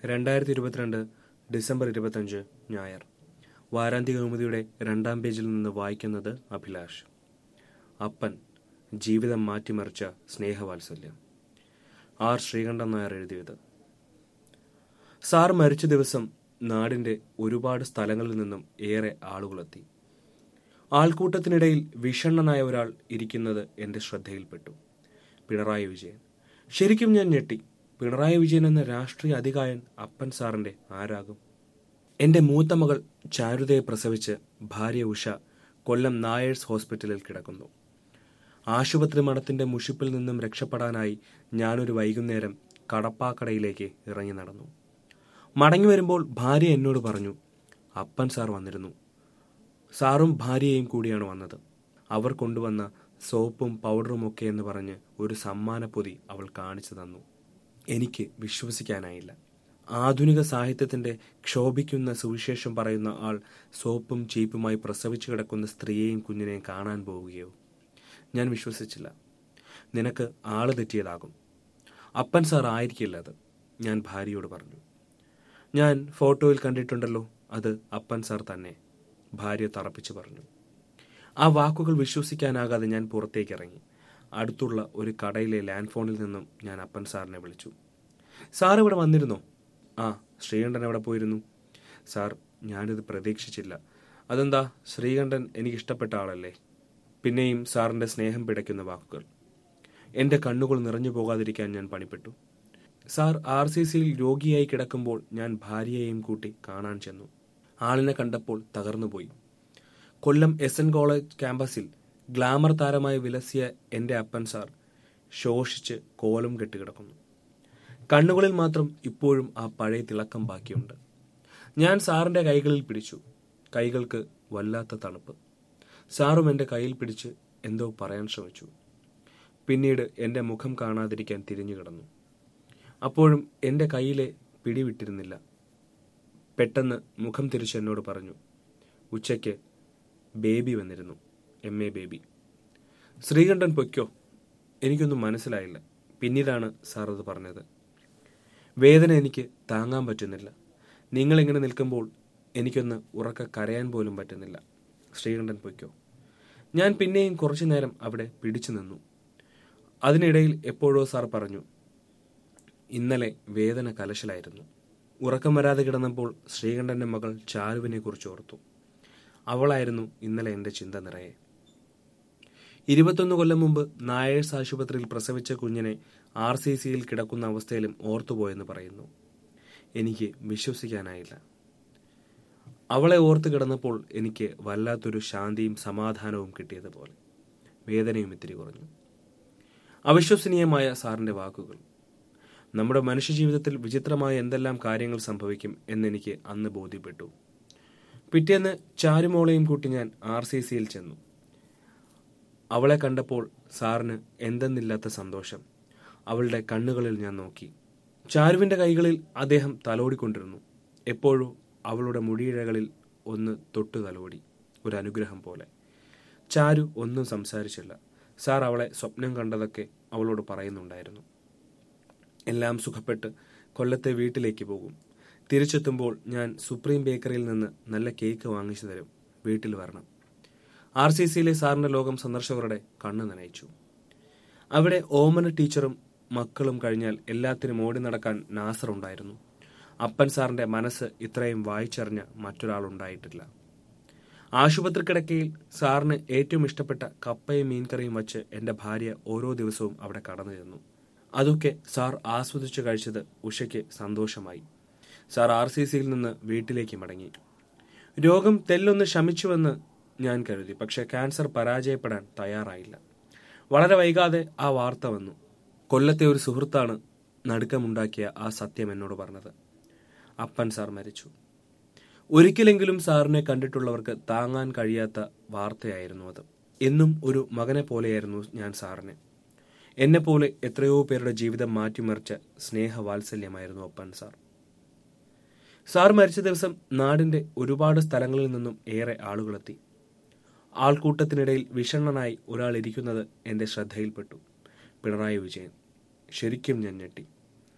രണ്ടായിരത്തി ഇരുപത്തിരണ്ട് ഡിസംബർ ഇരുപത്തഞ്ച് ഞായർ വാരാന്ത്യ കൗമുദിയുടെ രണ്ടാം പേജിൽ നിന്ന് വായിക്കുന്നത് അഭിലാഷ് അപ്പൻ ജീവിതം മാറ്റിമറിച്ച സ്നേഹവാത്സല്യം ആർ ശ്രീകണ്ഠൻ നായർ എഴുതിയത് സാർ മരിച്ച ദിവസം നാടിന്റെ ഒരുപാട് സ്ഥലങ്ങളിൽ നിന്നും ഏറെ ആളുകളെത്തി ആൾക്കൂട്ടത്തിനിടയിൽ വിഷണ്ണനായ ഒരാൾ ഇരിക്കുന്നത് എന്റെ ശ്രദ്ധയിൽപ്പെട്ടു പിണറായി വിജയൻ ശരിക്കും ഞാൻ ഞെട്ടി പിണറായി വിജയൻ എന്ന രാഷ്ട്രീയ അധികായൻ അപ്പൻ സാറിന്റെ ആരാകും എന്റെ മൂത്ത മകൾ ചാരുതയെ പ്രസവിച്ച് ഭാര്യ ഉഷ കൊല്ലം നായേഴ്സ് ഹോസ്പിറ്റലിൽ കിടക്കുന്നു ആശുപത്രി മഠത്തിന്റെ മുഷിപ്പിൽ നിന്നും രക്ഷപ്പെടാനായി ഞാനൊരു വൈകുന്നേരം കടപ്പാക്കടയിലേക്ക് ഇറങ്ങി നടന്നു മടങ്ങി വരുമ്പോൾ ഭാര്യ എന്നോട് പറഞ്ഞു അപ്പൻ സാർ വന്നിരുന്നു സാറും ഭാര്യയും കൂടിയാണ് വന്നത് അവർ കൊണ്ടുവന്ന സോപ്പും പൗഡറും ഒക്കെ എന്ന് പറഞ്ഞ് ഒരു സമ്മാന പൊതി അവൾ കാണിച്ചു തന്നു എനിക്ക് വിശ്വസിക്കാനായില്ല ആധുനിക സാഹിത്യത്തിന്റെ ക്ഷോഭിക്കുന്ന സുവിശേഷം പറയുന്ന ആൾ സോപ്പും ചീപ്പുമായി പ്രസവിച്ചു കിടക്കുന്ന സ്ത്രീയെയും കുഞ്ഞിനെയും കാണാൻ പോവുകയോ ഞാൻ വിശ്വസിച്ചില്ല നിനക്ക് ആള് തെറ്റിയതാകും അപ്പൻ സാർ ആയിരിക്കില്ല അത് ഞാൻ ഭാര്യയോട് പറഞ്ഞു ഞാൻ ഫോട്ടോയിൽ കണ്ടിട്ടുണ്ടല്ലോ അത് അപ്പൻ സാർ തന്നെ ഭാര്യ തറപ്പിച്ചു പറഞ്ഞു ആ വാക്കുകൾ വിശ്വസിക്കാനാകാതെ ഞാൻ പുറത്തേക്ക് ഇറങ്ങി അടുത്തുള്ള ഒരു കടയിലെ ലാൻഡ് ഫോണിൽ നിന്നും ഞാൻ അപ്പൻ സാറിനെ വിളിച്ചു സാർ ഇവിടെ വന്നിരുന്നോ ആ ശ്രീകണ്ഠൻ എവിടെ പോയിരുന്നു സാർ ഞാനിത് പ്രതീക്ഷിച്ചില്ല അതെന്താ ശ്രീകണ്ഠൻ എനിക്ക് ഇഷ്ടപ്പെട്ട ആളല്ലേ പിന്നെയും സാറിന്റെ സ്നേഹം പിടയ്ക്കുന്ന വാക്കുകൾ എന്റെ കണ്ണുകൾ നിറഞ്ഞു പോകാതിരിക്കാൻ ഞാൻ പണിപ്പെട്ടു സാർ ആർ സി സിയിൽ രോഗിയായി കിടക്കുമ്പോൾ ഞാൻ ഭാര്യയെയും കൂട്ടി കാണാൻ ചെന്നു ആളിനെ കണ്ടപ്പോൾ തകർന്നുപോയി കൊല്ലം എസ് എൻ കോളേജ് ക്യാമ്പസിൽ ഗ്ലാമർ താരമായി വിലസിയ എന്റെ അപ്പൻ സാർ ശോഷിച്ച് കോലം കെട്ടിക്കിടക്കുന്നു കണ്ണുകളിൽ മാത്രം ഇപ്പോഴും ആ പഴയ തിളക്കം ബാക്കിയുണ്ട് ഞാൻ സാറിന്റെ കൈകളിൽ പിടിച്ചു കൈകൾക്ക് വല്ലാത്ത തണുപ്പ് സാറും എന്റെ കയ്യിൽ പിടിച്ച് എന്തോ പറയാൻ ശ്രമിച്ചു പിന്നീട് എന്റെ മുഖം കാണാതിരിക്കാൻ തിരിഞ്ഞു കിടന്നു അപ്പോഴും എന്റെ കയ്യിലെ പിടിവിട്ടിരുന്നില്ല പെട്ടെന്ന് മുഖം തിരിച്ച് എന്നോട് പറഞ്ഞു ഉച്ചയ്ക്ക് ബേബി വന്നിരുന്നു എം എ ബേബി ശ്രീകണ്ഠൻ പൊയ്ക്കോ എനിക്കൊന്നും മനസ്സിലായില്ല പിന്നീടാണ് സാർ അത് പറഞ്ഞത് വേദന എനിക്ക് താങ്ങാൻ പറ്റുന്നില്ല നിങ്ങളിങ്ങനെ നിൽക്കുമ്പോൾ എനിക്കൊന്ന് ഉറക്ക കരയാൻ പോലും പറ്റുന്നില്ല ശ്രീകണ്ഠൻ പൊയ്ക്കോ ഞാൻ പിന്നെയും കുറച്ചു നേരം അവിടെ പിടിച്ചു നിന്നു അതിനിടയിൽ എപ്പോഴോ സാർ പറഞ്ഞു ഇന്നലെ വേദന കലശലായിരുന്നു ഉറക്കം വരാതെ കിടന്നപ്പോൾ ശ്രീകണ്ഠന്റെ മകൾ ചാരുവിനെ കുറിച്ച് ഓർത്തു അവളായിരുന്നു ഇന്നലെ എന്റെ ചിന്ത നിറയെ ഇരുപത്തൊന്ന് കൊല്ലം മുമ്പ് നായേഴ്സ് ആശുപത്രിയിൽ പ്രസവിച്ച കുഞ്ഞിനെ ആർ സി സിയിൽ കിടക്കുന്ന അവസ്ഥയിലും ഓർത്തുപോയെന്ന് പറയുന്നു എനിക്ക് വിശ്വസിക്കാനായില്ല അവളെ ഓർത്ത് കിടന്നപ്പോൾ എനിക്ക് വല്ലാത്തൊരു ശാന്തിയും സമാധാനവും കിട്ടിയതുപോലെ വേദനയും ഇത്തിരി കുറഞ്ഞു അവിശ്വസനീയമായ സാറിന്റെ വാക്കുകൾ നമ്മുടെ മനുഷ്യജീവിതത്തിൽ വിചിത്രമായ എന്തെല്ലാം കാര്യങ്ങൾ സംഭവിക്കും എന്നെനിക്ക് അന്ന് ബോധ്യപ്പെട്ടു പിറ്റേന്ന് ചാരുമോളെയും കൂട്ടി ഞാൻ ആർ സി സിയിൽ ചെന്നു അവളെ കണ്ടപ്പോൾ സാറിന് എന്തെന്നില്ലാത്ത സന്തോഷം അവളുടെ കണ്ണുകളിൽ ഞാൻ നോക്കി ചാരുവിന്റെ കൈകളിൽ അദ്ദേഹം തലോടിക്കൊണ്ടിരുന്നു എപ്പോഴും അവളുടെ മുടിയിഴകളിൽ ഒന്ന് തൊട്ടു തലോടി ഒരു അനുഗ്രഹം പോലെ ചാരു ഒന്നും സംസാരിച്ചില്ല സാർ അവളെ സ്വപ്നം കണ്ടതൊക്കെ അവളോട് പറയുന്നുണ്ടായിരുന്നു എല്ലാം സുഖപ്പെട്ട് കൊല്ലത്തെ വീട്ടിലേക്ക് പോകും തിരിച്ചെത്തുമ്പോൾ ഞാൻ സുപ്രീം ബേക്കറിയിൽ നിന്ന് നല്ല കേക്ക് വാങ്ങിച്ചു തരും വീട്ടിൽ വരണം ആർ സി സിയിലെ സാറിന്റെ ലോകം സന്ദർശകരുടെ കണ്ണ് നനയിച്ചു അവിടെ ഓമന ടീച്ചറും മക്കളും കഴിഞ്ഞാൽ എല്ലാത്തിനും ഓടി നടക്കാൻ നാസർ ഉണ്ടായിരുന്നു അപ്പൻ സാറിന്റെ മനസ്സ് ഇത്രയും വായിച്ചറിഞ്ഞ മറ്റൊരാളുണ്ടായിട്ടില്ല ആശുപത്രി കിടക്കയിൽ സാറിന് ഏറ്റവും ഇഷ്ടപ്പെട്ട കപ്പയും മീൻകറിയും വച്ച് എന്റെ ഭാര്യ ഓരോ ദിവസവും അവിടെ കടന്നു ചെന്നു അതൊക്കെ സാർ ആസ്വദിച്ചു കഴിച്ചത് ഉഷയ്ക്ക് സന്തോഷമായി സാർ ആർ സി സിയിൽ നിന്ന് വീട്ടിലേക്ക് മടങ്ങി രോഗം തെല്ലൊന്ന് ശമിച്ചുവെന്ന് ഞാൻ കരുതി പക്ഷെ ക്യാൻസർ പരാജയപ്പെടാൻ തയ്യാറായില്ല വളരെ വൈകാതെ ആ വാർത്ത വന്നു കൊല്ലത്തെ ഒരു സുഹൃത്താണ് നടുക്കമുണ്ടാക്കിയ ആ സത്യം എന്നോട് പറഞ്ഞത് അപ്പൻ സാർ മരിച്ചു ഒരിക്കലെങ്കിലും സാറിനെ കണ്ടിട്ടുള്ളവർക്ക് താങ്ങാൻ കഴിയാത്ത വാർത്തയായിരുന്നു അത് എന്നും ഒരു മകനെ പോലെയായിരുന്നു ഞാൻ സാറിനെ എന്നെപ്പോലെ എത്രയോ പേരുടെ ജീവിതം മാറ്റിമറിച്ച സ്നേഹവാത്സല്യമായിരുന്നു അപ്പൻ സാർ സാർ മരിച്ച ദിവസം നാടിന്റെ ഒരുപാട് സ്ഥലങ്ങളിൽ നിന്നും ഏറെ ആളുകളെത്തി ആൾക്കൂട്ടത്തിനിടയിൽ വിഷണ്ണനായി ഒരാൾ ഇരിക്കുന്നത് എന്റെ ശ്രദ്ധയിൽപ്പെട്ടു പിണറായി വിജയൻ ശരിക്കും ഞാൻ ഞെട്ടി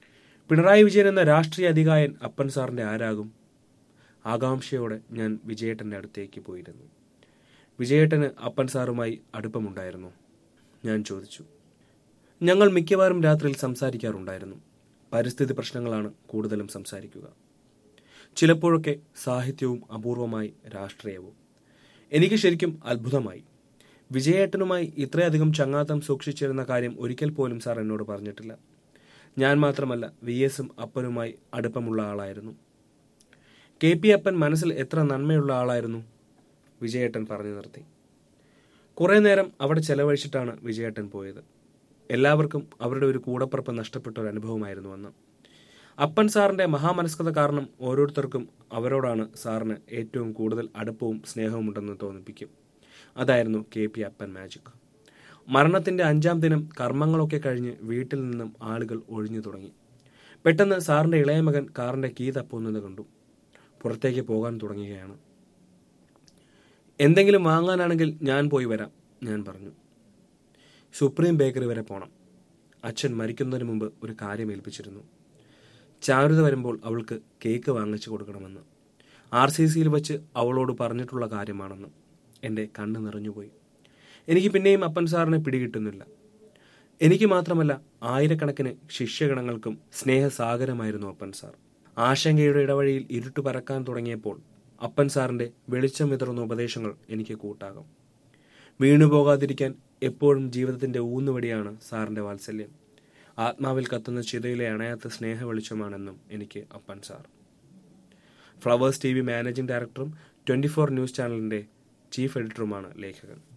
പിണറായി വിജയൻ എന്ന രാഷ്ട്രീയ അധികായൻ അപ്പൻ സാറിന്റെ ആരാകും ആകാംക്ഷയോടെ ഞാൻ വിജയേട്ടന്റെ അടുത്തേക്ക് പോയിരുന്നു വിജയേട്ടന് അപ്പൻ സാറുമായി അടുപ്പമുണ്ടായിരുന്നു ഞാൻ ചോദിച്ചു ഞങ്ങൾ മിക്കവാറും രാത്രിയിൽ സംസാരിക്കാറുണ്ടായിരുന്നു പരിസ്ഥിതി പ്രശ്നങ്ങളാണ് കൂടുതലും സംസാരിക്കുക ചിലപ്പോഴൊക്കെ സാഹിത്യവും അപൂർവമായി രാഷ്ട്രീയവും എനിക്ക് ശരിക്കും അത്ഭുതമായി വിജയേട്ടനുമായി ഇത്രയധികം ചങ്ങാത്തം സൂക്ഷിച്ചിരുന്ന കാര്യം ഒരിക്കൽ പോലും സാർ എന്നോട് പറഞ്ഞിട്ടില്ല ഞാൻ മാത്രമല്ല വി എസും അപ്പനുമായി അടുപ്പമുള്ള ആളായിരുന്നു കെ പി അപ്പൻ മനസ്സിൽ എത്ര നന്മയുള്ള ആളായിരുന്നു വിജയേട്ടൻ പറഞ്ഞു നിർത്തി കുറേ നേരം അവിടെ ചെലവഴിച്ചിട്ടാണ് വിജയേട്ടൻ പോയത് എല്ലാവർക്കും അവരുടെ ഒരു കൂടപ്പുറപ്പ് നഷ്ടപ്പെട്ട ഒരു അനുഭവമായിരുന്നു അന്ന് അപ്പൻ സാറിന്റെ മഹാമനസ്കത കാരണം ഓരോരുത്തർക്കും അവരോടാണ് സാറിന് ഏറ്റവും കൂടുതൽ അടുപ്പവും സ്നേഹവും ഉണ്ടെന്ന് തോന്നിപ്പിക്കും അതായിരുന്നു കെ പി അപ്പൻ മാജിക് മരണത്തിന്റെ അഞ്ചാം ദിനം കർമ്മങ്ങളൊക്കെ കഴിഞ്ഞ് വീട്ടിൽ നിന്നും ആളുകൾ ഒഴിഞ്ഞു തുടങ്ങി പെട്ടെന്ന് സാറിന്റെ ഇളയ മകൻ കാറിന്റെ കീ തപ്പുന്നത് കണ്ടു പുറത്തേക്ക് പോകാൻ തുടങ്ങുകയാണ് എന്തെങ്കിലും വാങ്ങാനാണെങ്കിൽ ഞാൻ പോയി വരാം ഞാൻ പറഞ്ഞു സുപ്രീം ബേക്കറി വരെ പോണം അച്ഛൻ മരിക്കുന്നതിന് മുമ്പ് ഒരു കാര്യം ഏൽപ്പിച്ചിരുന്നു ചാരുത വരുമ്പോൾ അവൾക്ക് കേക്ക് വാങ്ങിച്ചു കൊടുക്കണമെന്ന് ആർ സി സിയിൽ വെച്ച് അവളോട് പറഞ്ഞിട്ടുള്ള കാര്യമാണെന്ന് എൻ്റെ കണ്ണ് നിറഞ്ഞുപോയി എനിക്ക് പിന്നെയും അപ്പൻ സാറിനെ പിടികിട്ടുന്നില്ല എനിക്ക് മാത്രമല്ല ആയിരക്കണക്കിന് ശിഷ്യഗണങ്ങൾക്കും സ്നേഹസാഗരമായിരുന്നു അപ്പൻ സാർ ആശങ്കയുടെ ഇടവഴിയിൽ ഇരുട്ട് പരക്കാൻ തുടങ്ങിയപ്പോൾ അപ്പൻ സാറിന്റെ വെളിച്ചം വിതറുന്ന ഉപദേശങ്ങൾ എനിക്ക് കൂട്ടാകും വീണുപോകാതിരിക്കാൻ എപ്പോഴും ജീവിതത്തിന്റെ ഊന്നുവടിയാണ് സാറിന്റെ വാത്സല്യം ആത്മാവിൽ കത്തുന്ന ചിതയിലെ അണയാത്ത സ്നേഹ വെളിച്ചമാണെന്നും എനിക്ക് അപ്പൻ sir flowers T V managing ഡയറക്ടറും ട്വന്റി ഫോർ ന്യൂസ് ചാനലിന്റെ ചീഫ് എഡിറ്ററുമാണ് ലേഖകൻ